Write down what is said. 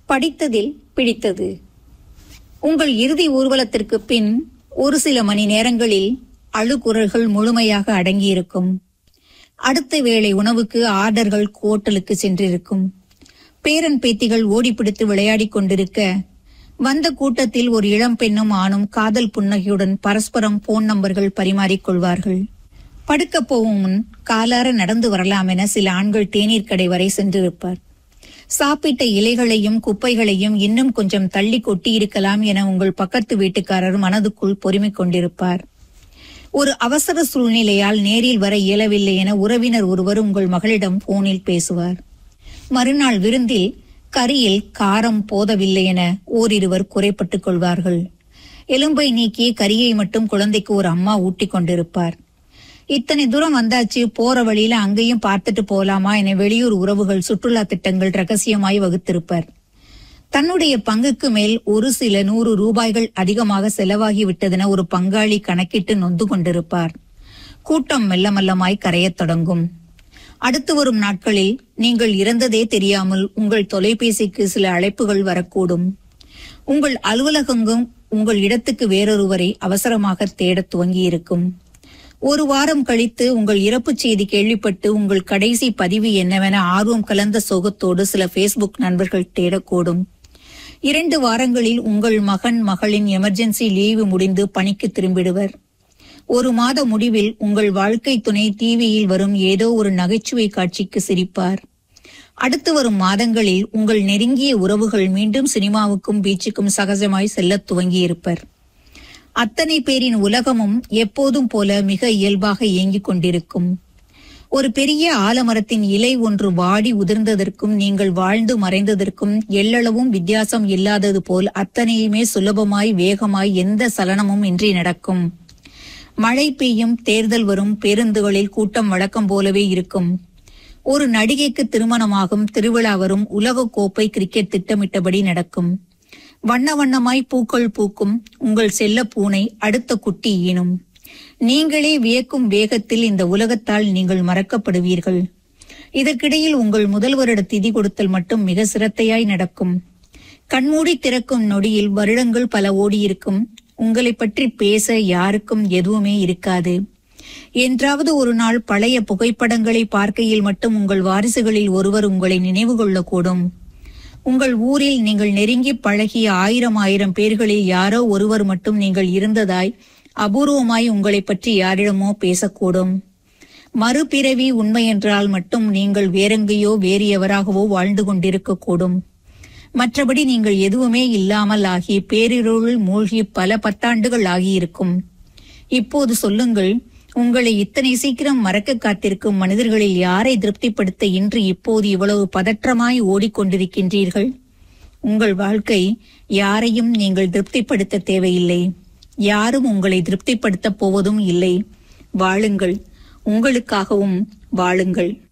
படித்ததில் பிடித்தது உங்கள் இறுதி ஊர்வலத்திற்கு பின் ஒரு சில மணி நேரங்களில் அழுகுரல்கள் முழுமையாக அடங்கியிருக்கும் அடுத்த வேளை உணவுக்கு ஆர்டர்கள் கோட்டலுக்கு சென்றிருக்கும் பேரன் பேத்திகள் ஓடிப்பிடித்து விளையாடிக் கொண்டிருக்க வந்த கூட்டத்தில் ஒரு இளம் பெண்ணும் ஆணும் காதல் புன்னகையுடன் பரஸ்பரம் போன் நம்பர்கள் பரிமாறிக் கொள்வார்கள் படுக்கப் போகும் முன் காலார நடந்து வரலாம் என சில ஆண்கள் தேநீர் கடை வரை சென்றிருப்பார் சாப்பிட்ட இலைகளையும் குப்பைகளையும் இன்னும் கொஞ்சம் தள்ளி கொட்டியிருக்கலாம் என உங்கள் பக்கத்து வீட்டுக்காரர் மனதுக்குள் பொறுமிக் கொண்டிருப்பார் ஒரு அவசர சூழ்நிலையால் நேரில் வர இயலவில்லை என உறவினர் ஒருவர் உங்கள் மகளிடம் போனில் பேசுவார் மறுநாள் விருந்தில் கரியில் காரம் போதவில்லை என ஓரிருவர் குறைப்பட்டுக் கொள்வார்கள் எலும்பை நீக்கி கரியை மட்டும் குழந்தைக்கு ஒரு அம்மா ஊட்டிக் கொண்டிருப்பார் இத்தனை தூரம் வந்தாச்சு போற வழியில அங்கேயும் பார்த்துட்டு போலாமா என வெளியூர் உறவுகள் சுற்றுலா திட்டங்கள் ரகசியமாய் வகுத்திருப்பர் தன்னுடைய பங்குக்கு மேல் ஒரு சில நூறு ரூபாய்கள் அதிகமாக செலவாகி விட்டதென ஒரு பங்காளி கணக்கிட்டு நொந்து கொண்டிருப்பார் கூட்டம் மெல்ல மெல்லமாய் கரையத் தொடங்கும் அடுத்து வரும் நாட்களில் நீங்கள் இறந்ததே தெரியாமல் உங்கள் தொலைபேசிக்கு சில அழைப்புகள் வரக்கூடும் உங்கள் அலுவலகங்கும் உங்கள் இடத்துக்கு வேறொருவரை அவசரமாக தேடத் துவங்கியிருக்கும் ஒரு வாரம் கழித்து உங்கள் இறப்புச் செய்தி கேள்விப்பட்டு உங்கள் கடைசி பதிவு என்னவென ஆர்வம் கலந்த சோகத்தோடு சில ஃபேஸ்புக் நண்பர்கள் தேடக்கூடும் இரண்டு வாரங்களில் உங்கள் மகன் மகளின் எமர்ஜென்சி லீவு முடிந்து பணிக்கு திரும்பிடுவர் ஒரு மாத முடிவில் உங்கள் வாழ்க்கை துணை டிவியில் வரும் ஏதோ ஒரு நகைச்சுவை காட்சிக்கு சிரிப்பார் அடுத்து வரும் மாதங்களில் உங்கள் நெருங்கிய உறவுகள் மீண்டும் சினிமாவுக்கும் பீச்சுக்கும் சகஜமாய் செல்லத் துவங்கியிருப்பர் அத்தனை பேரின் உலகமும் எப்போதும் போல மிக இயல்பாக இயங்கிக் கொண்டிருக்கும் ஒரு பெரிய ஆலமரத்தின் இலை ஒன்று வாடி உதிர்ந்ததற்கும் நீங்கள் வாழ்ந்து மறைந்ததற்கும் எள்ளளவும் வித்தியாசம் இல்லாதது போல் அத்தனையுமே சுலபமாய் வேகமாய் எந்த சலனமும் இன்றி நடக்கும் மழை பெய்யும் தேர்தல் வரும் பேருந்துகளில் கூட்டம் வழக்கம் போலவே இருக்கும் ஒரு நடிகைக்கு திருமணமாகும் திருவிழா வரும் உலக கோப்பை கிரிக்கெட் திட்டமிட்டபடி நடக்கும் வண்ண வண்ணமாய் பூக்கள் பூக்கும் உங்கள் செல்ல பூனை அடுத்த குட்டி ஈனும் நீங்களே வியக்கும் வேகத்தில் இந்த உலகத்தால் நீங்கள் மறக்கப்படுவீர்கள் இதற்கிடையில் உங்கள் முதல் வருட திதி கொடுத்தல் மட்டும் மிக சிரத்தையாய் நடக்கும் கண்மூடி திறக்கும் நொடியில் வருடங்கள் பல ஓடியிருக்கும் உங்களை பற்றி பேச யாருக்கும் எதுவுமே இருக்காது என்றாவது ஒரு நாள் பழைய புகைப்படங்களை பார்க்கையில் மட்டும் உங்கள் வாரிசுகளில் ஒருவர் உங்களை நினைவு கொள்ளக்கூடும் உங்கள் ஊரில் நீங்கள் நெருங்கி பழகிய ஆயிரம் ஆயிரம் பேர்களில் யாரோ ஒருவர் மட்டும் நீங்கள் இருந்ததாய் அபூர்வமாய் உங்களை பற்றி யாரிடமோ பேசக்கூடும் மறுபிறவி உண்மை என்றால் மட்டும் நீங்கள் வேறெங்கேயோ வேறு எவராகவோ வாழ்ந்து கொண்டிருக்கக்கூடும் மற்றபடி நீங்கள் எதுவுமே இல்லாமல் ஆகி பேரிருள் மூழ்கி பல பத்தாண்டுகள் ஆகியிருக்கும் இப்போது சொல்லுங்கள் உங்களை இத்தனை சீக்கிரம் மறக்க காத்திருக்கும் மனிதர்களில் யாரை திருப்திப்படுத்த இன்று இப்போது இவ்வளவு பதற்றமாய் ஓடிக்கொண்டிருக்கின்றீர்கள் உங்கள் வாழ்க்கை யாரையும் நீங்கள் திருப்திப்படுத்த தேவையில்லை யாரும் உங்களை திருப்திப்படுத்தப் போவதும் இல்லை வாழுங்கள் உங்களுக்காகவும் வாழுங்கள்